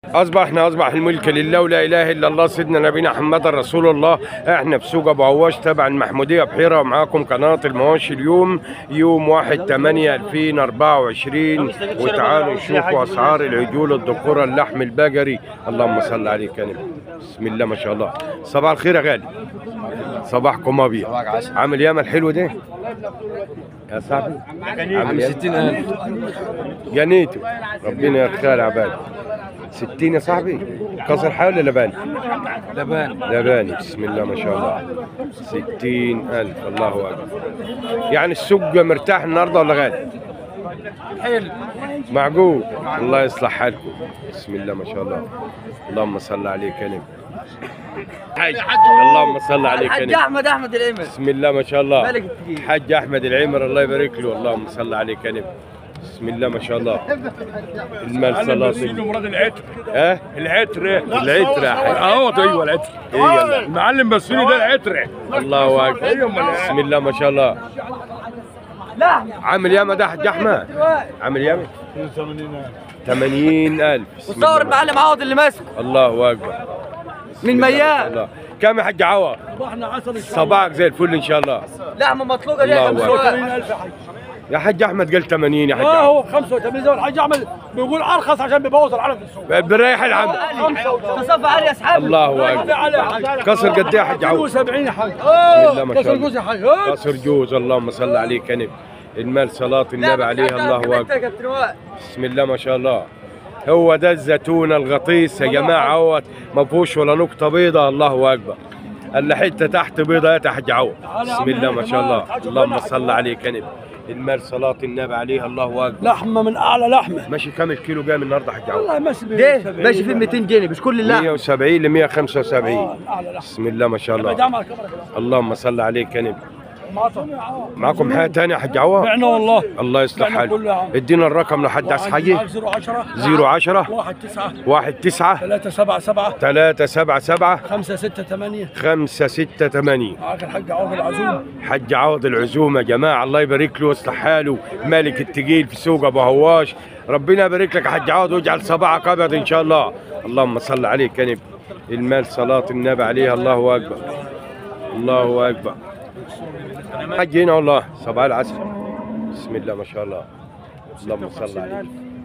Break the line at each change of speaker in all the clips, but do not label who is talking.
اصبحنا اصبح الملك لله ولا اله الا الله سيدنا نبينا محمد رسول الله احنا في سوق ابو عواش تبع المحموديه بحيره ومعاكم قناه المواشي اليوم يوم 1 8 2024 وتعالوا نشوفوا اسعار العجول الذكوره اللحم البقري اللهم صل عليك يا نبي بسم الله ما شاء الله صباح الخير يا غالي صباحكم ابيض عامل ياما الحلو ده يا صاحبي عامل 60000 جنيته ربنا يخير عباد 60 يا صاحبي كسر حي ولا لباني؟
لبان
لباني بسم الله ما شاء الله 60000 الله اكبر يعني السوق مرتاح النهارده ولا غالي؟
حلو
معقول الله يصلح حالكم بسم الله ما شاء الله اللهم صل عليك يا نبي حاج اللهم صل عليك يا
الحاج
نبي
احمد احمد الامل
بسم الله ما شاء الله
ملك التقيل.
حاج احمد العمر الله يبارك له اللهم صل عليك يا نبي بسم الله ما شاء الله المال صلاة
مراد العتر
ها
العتر
العتر يا حاج
اه ايوه العتر
ايه يلا
المعلم بسوني ده العتر
الله اكبر بسم الله ما شاء الله
لا
عامل ياما ده حاج احمد عامل ياما 80000 بسم الله
وصور
ما-
المعلم عوض اللي ماسكه
الله اكبر بسم
من
الله ما شاء
مياه
الله كم يا حاج عوض صباحك زي الفل ان شاء الله
لحمه مطلوقه دي
الله
خمس
أكبر.
رواق.
يا حاج احمد قال 80 يا حاج
اه
عوض
هو 85 زي الحاج احمد بيقول ارخص عشان بيبوظ العالم في السوق
بريح العم
تصفى علي يا اصحابي
الله اكبر كسر قد ايه يا حاج عوض
70 يا حاج
بسم الله ما شاء
كسر
الله
جوز يا حاج
قصر جوز اللهم صل عليك يا نبي المال صلاة النبي عليه الله أكبر بسم الله ما شاء الله هو ده الزيتون الغطيس يا جماعة اهوت ما فيهوش ولا نقطة بيضة الله أكبر الا حتة تحت بيضة يا تحت عوض بسم الله ما شاء الله اللهم صل عليك يا نبي المال صلاة النبي عليه الله أكبر
لحمه من اعلى لحمه
ماشي كام الكيلو جاي من النهارده حاج عوض
والله ماشي
ده ماشي في 200 جنيه مش كل اللحم
170 ل 175
اعلى لحمه
بسم الله ما شاء الله
دعم على الكاميرا
اللهم صل عليك يا نبي
معطل
معكم حاجة تانية يا حاج عوض
بعنا والله
الله يصلح
بعنا كله يا
حالك
عم.
ادينا الرقم لحد عايز حاجة
010
010
1 9
واحد تسعة
3 7 7
ثلاثة سبعة سبعة
5 6 8
خمسة ستة ثمانية
معاك الحاج عوض العزوم
حج عوض العزومة يا جماعة الله يبارك له ويصلح حاله مالك التقيل في سوق أبو هواش ربنا يبارك لك يا حج عوض واجعل صباعك أبيض إن شاء الله اللهم صل عليك يا نبي المال صلاة النبي عليها الله أكبر الله أكبر حج هنا والله صباح العسل بسم الله ما شاء الله اللهم صل عليك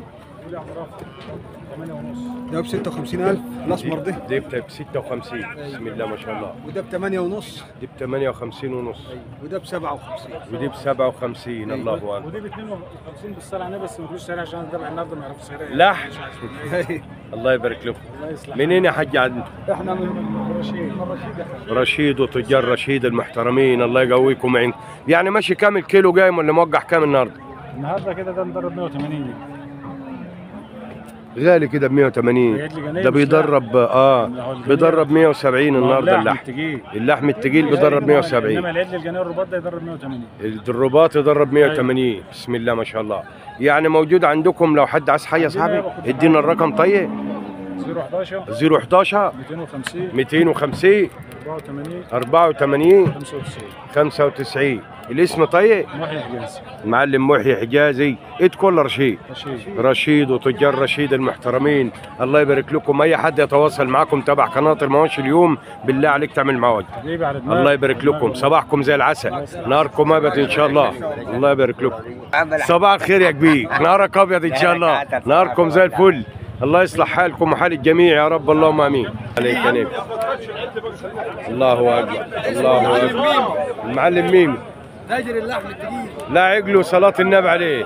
ده ب 56000 الاسمر ده
دي ب 56 بسم الله ما شاء الله
وده ب 8 ونص
دي ب 58 ونص
وده ب 57
ودي ب 57 الله اكبر
ودي ب 52 بالصلاه على بس ما فيش سعر عشان تبع النهارده ما يعرفوش سعرها
لح الله يبارك لكم
الله يصلح
منين يا حاج عدن
احنا من رشيد من رشيد
رشيد وتجار رشيد المحترمين الله يقويكم ويعينكم يعني ماشي كام الكيلو جاي ولا موقع كام النهارده
النهارده كده ده مدرب 180 جنيه
غالي كده ب 180
جايت لي جنيه
ده
مش
بيدرب اه بيدرب 170 النهارده اللحم
تجي
اللحم التقيل بيدرب
انما
170
العيد الجنيه الرباط ده يدرب 180
الدروبات يدرب 180 بسم الله ما شاء الله يعني موجود عندكم لو حد عايز حاجه يا اصحابي ادينا الرقم طيب
011
011
250
250
84
84
95
95 الاسم طيب
محي حجاز
المعلم محيي حجازي ادكل رشيد
رشيد
رشيد وتجار رشيد المحترمين الله يبارك لكم اي حد يتواصل معكم تبع قناه المواشي اليوم بالله عليك تعمل معاج
حبيبي على دماغك
الله يبارك لكم صباحكم زي العسل نهاركم ابيض ان شاء الله الله يبارك لكم صباح الخير يا كبير نهارك ابيض ان شاء الله نهاركم زي الفل الله يصلح حالكم وحال الجميع يا رب اللهم امين عليك يا نبي الله اكبر الله اكبر المعلم ميمي
تاجر اللحم التقيل
لا عقله صلاة النبي عليه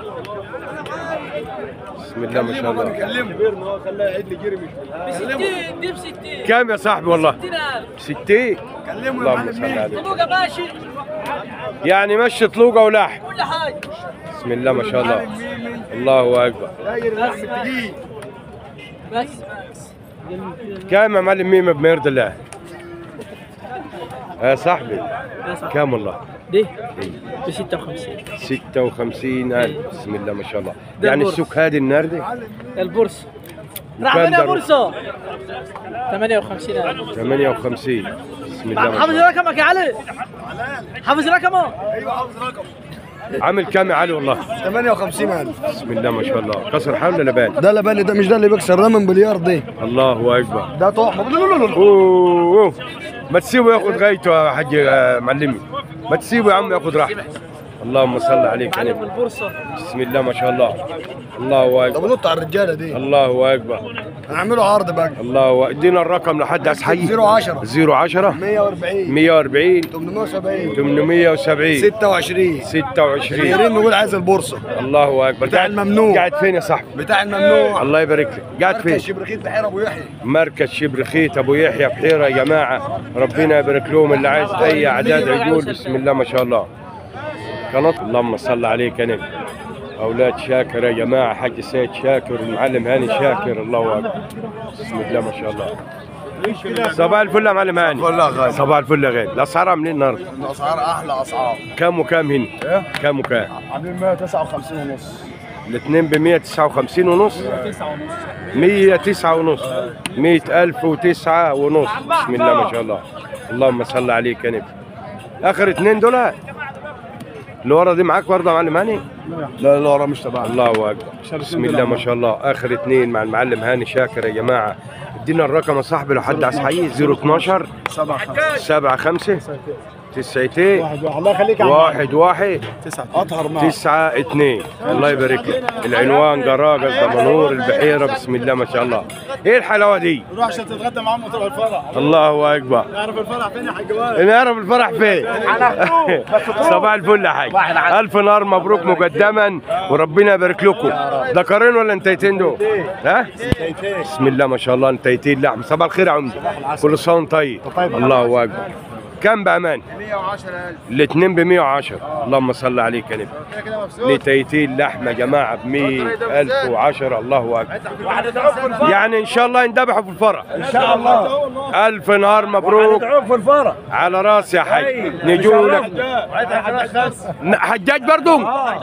بسم الله ما شاء الله
كلمه خلاه يعيد لي جرمي
ب 60 دي ب 60
كام يا صاحبي والله
60000
60
كلمه يا
اللهم
معلم
صل
مين
عليه
طلوقه ماشي
يعني مشي طلوقه ولحم
كل حاجه
بسم الله ما شاء الله الله اكبر
تاجر اللحم التقيل
بس
كام يا معلم ميمة بميرد الله يا صاحبي كام والله
دي ب 56
56 ألف بسم الله ما شاء الله
ده
يعني
البورس.
السوق هذه النهارده
البورصه
كام
راح فين
ده
يا بورصه 58000
58 بسم الله ما
حافظ
شاء الله
رقمك يا علي حافظ رقمه
ايوه حافظ رقم
عامل كام يا علي والله
58000
بسم الله ما شاء الله كسر حول ولا لبان
ده لباني ده مش ده اللي بيكسر ده من بليار دي
الله اكبر
ده طعم
أوه، أوه. ما تسيبه ياخد غايته يا حاج آه، معلمي ما تسيبه يا عم ياخد راحته اللهم صل عليك يا
علم
نبي
البورصة
بسم الله ما شاء الله الله
طب
اكبر
نط على الرجاله دي
الله اكبر
هنعمله عرض بقى
الله أكبر. ادينا الرقم لحد اسحي
010
010
140
140
870
870
26
26
خيرين نقول عايز البورصه
الله اكبر
بتاع
قاعد-
الممنوع.
قاعد فين يا صاحبي
بتاع الممنوع
الله يبارك لك قاعد
مركز
فين
شبرخيت بحيره ابو يحيى
مركز شبرخيت ابو يحيى بحيره يا جماعه ربنا يبارك لهم اللي عايز اي اعداد عجول بسم الله ما شاء الله قناه اللهم صل عليك يا نبي اولاد شاكر يا جماعه حاج سيد شاكر المعلم هاني شاكر الله اكبر بسم الله ما شاء الله صباح الفل يا معلم هاني
والله غالي.
صباح الفل يا غالي الاسعار عاملين النهارده
الاسعار احلى اسعار
كام وكام هنا كام وكام
عاملين 159 ونص
الاثنين ب 159 ونص 109 ونص 100009 ونص بسم الله ما شاء الله اللهم صل عليك يا نبي اخر اثنين دول اللي ورا دي معاك برضه يا معلم هاني
لا لا ورا مش تبعنا
الله اكبر بسم الله ما شاء الله اخر اثنين مع المعلم هاني شاكر يا جماعه ادينا الرقم يا صاحبي لو حد عايز حقيقي 012
7 5
7 5 تسعتين
واحد واحد الله يخليك يا عم
واحد واحد
9 اطهر معك
تسعة اتنين الله يبارك لك العنوان جراجة دمنهور البحيرة بسم الله ما شاء الله ايه الحلاوة دي
روح عشان تتغدى معاهم وتروح الفرح
الله اكبر
تعرف الفرح فين يا حاج وائل
نعرف الفرح فين صباح الفل يا حاج الف نار مبروك مقدما وربنا يبارك لكم ذكرين ولا انتيتين دول ها بسم الله ما شاء الله انتيتين لحم صباح الخير يا عمدي كل سنه وانت طيب الله اكبر كم بامان
110000
الاثنين ب 110 اللهم صل عليك يا نبي نتيتين لحمه جماعه ب 100010 الله اكبر يعني ان شاء الله يندبحوا في الفرح
ان شاء الله
الف نهار مبروك
ندعوك في الفرح
على راسي يا حاج نجوا لك ن- حجاج برضو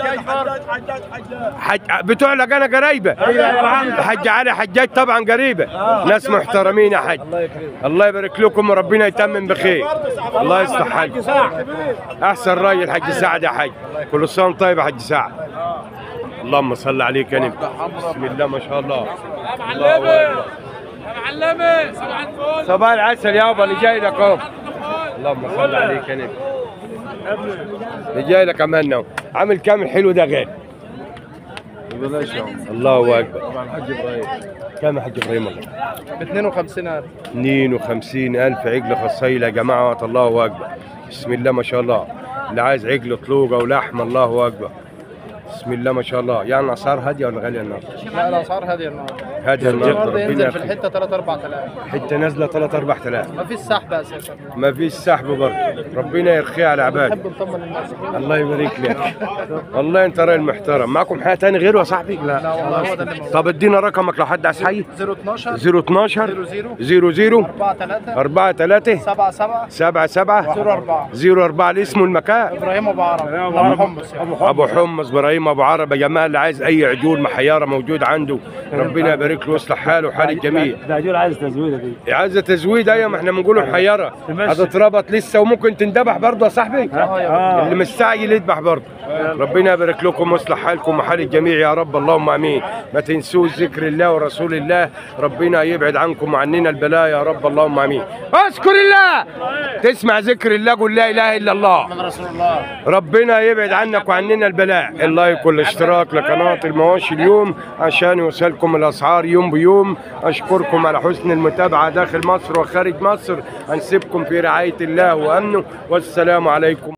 حج... بتوع لقانا قريبه حج علي حجاج طبعا قريبه ناس محترمين يا حج الله يبارك لكم وربنا يتمم بخير الله يصلح حالكم احسن راجل حج سعد يا حج كل سنه وأنت طيب يا حج سعد اللهم صل عليك يا نبي بسم الله ما شاء الله الله أكبر. صباح العسل يابا اللي جاي لك اهو اللهم صل عليك يا نبي اللي جاي لك عملنا أهو. عامل كام الحلو ده غير الله اكبر كام يا حاج ابراهيم الله
ب 52000
52 ألف عجل خصيلة يا جماعة الله أكبر بسم الله ما شاء الله اللي عايز عجل طلوقة ولحمة الله أكبر بسم الله ما شاء الله يعني أسعار هادية ولا غالية النهاردة؟
لا الاسعار هاديه النهارده
هادية النهاردة
النهارده
ربنا
ينزل في
يخليك.
الحته 3 4000
حتة نازلة 3 4000
ما فيش سحب اساسا
ما فيش سحب برضه ربنا يرخيها على عباده
نحب نطمن الناس
الله يبارك لك والله انت راجل محترم معكم حاجه تاني غيره يا صاحبي
لا والله هو ده اللي موجود
طب ادينا رقمك لو حد عايز حي
012
012
00
00
4 3
4 3
7 7
7 7
04
04 الاسم والمكان
ابراهيم ابو عرب ابو حمص يعني.
ابو حمص ابراهيم ابو عرب يا جماعه اللي عايز اي عجول محيره موجود عنده ربنا يبارك له ويصلح حاله وحال الجميع
ده عجول عايز تزويده دي
عايزه تزويد ايوه ما احنا بنقوله محيره هتتربط لسه وممكن تندبح برضه يا صاحبي اللي مستعجل يذبح برضه ربنا يبارك لكم ويصلح حالكم وحال الجميع يا رب اللهم امين ما تنسوش ذكر الله ورسول الله ربنا يبعد عنكم وعننا البلاء يا رب اللهم امين اذكر الله تسمع ذكر الله قول لا اله الا الله
من رسول الله
ربنا يبعد عنك وعننا البلاء اللايك والاشتراك لقناة المواشي اليوم عشان يوصلكم الأسعار يوم بيوم أشكركم على حسن المتابعة داخل مصر وخارج مصر هنسيبكم في رعاية الله وأمنه والسلام عليكم